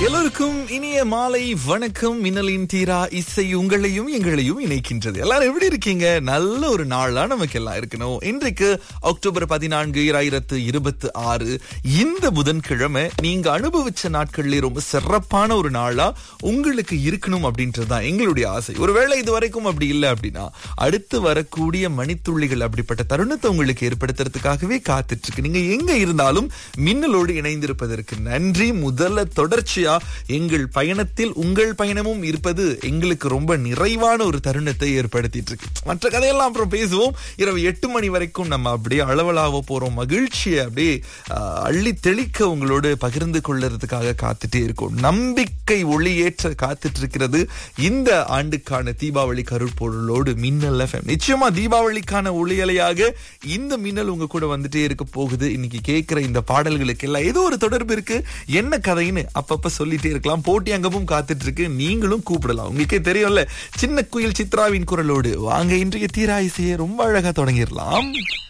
எல்லோருக்கும் இனிய மாலை வணக்கம் மின்னலின் தீரா இசை உங்களையும் எங்களையும் இணைக்கின்றது எல்லாரும் எப்படி இருக்கீங்க நல்ல ஒரு நாளா நமக்கு எல்லாம் இருக்கணும் இன்றைக்கு அக்டோபர் பதினான்கு இராயிரத்து இருபத்தி ஆறு இந்த புதன்கிழமை நீங்க அனுபவிச்ச நாட்கள்ல ரொம்ப சிறப்பான ஒரு நாளா உங்களுக்கு இருக்கணும் அப்படின்றதுதான் எங்களுடைய ஆசை ஒருவேளை இது வரைக்கும் அப்படி இல்லை அப்படின்னா அடுத்து வரக்கூடிய மணித்துள்ளிகள் அப்படிப்பட்ட தருணத்தை உங்களுக்கு ஏற்படுத்துறதுக்காகவே காத்துட்டு இருக்கு நீங்க எங்க இருந்தாலும் மின்னலோடு இணைந்திருப்பதற்கு நன்றி முதல்ல தொடர்ச்சியா எங்கள் பயணத்தில் உங்கள் பயணமும் இருப்பது எங்களுக்கு ரொம்ப நிறைவான ஒரு தருணத்தை ஏற்படுத்திட்டு இருக்கு மற்ற கதையெல்லாம் அப்புறம் பேசுவோம் இரவு எட்டு மணி வரைக்கும் நம்ம அப்படியே அளவலாவ போறோம் மகிழ்ச்சியை அப்படியே ஆஹ், அள்ளி தெளிக்க உங்களோடு பகிர்ந்து கொள்றதுக்காக காத்துட்டே இருக்கோம் நம்பிக்கை ஒளியேற்ற காத்துட்டு இருக்கிறது இந்த ஆண்டுக்கான தீபாவளி கருப்பொருளோடு மின்னல் எஃப்எம் நிச்சயமா தீபாவளிக்கான ஒளியலையாக இந்த மின்னல் உங்க கூட வந்துட்டே இருக்க போகுது இன்னைக்கு கேட்கிற இந்த பாடல்களுக்கு எல்லாம் ஏதோ ஒரு தொடர்பு இருக்கு என்ன கதைன்னு அப்பப்ப சொல்லிட்டே இருக்கலாம் போட்டி அங்கமும் காத்துட்டு இருக்கு நீங்களும் கூப்பிடலாம் உங்களுக்கே தெரியும்ல சின்ன குயில் சித்ராவின் குரலோடு வாங்க இன்றைய தீரா இசையை ரொம்ப அழகா தொடங்கிடலாம்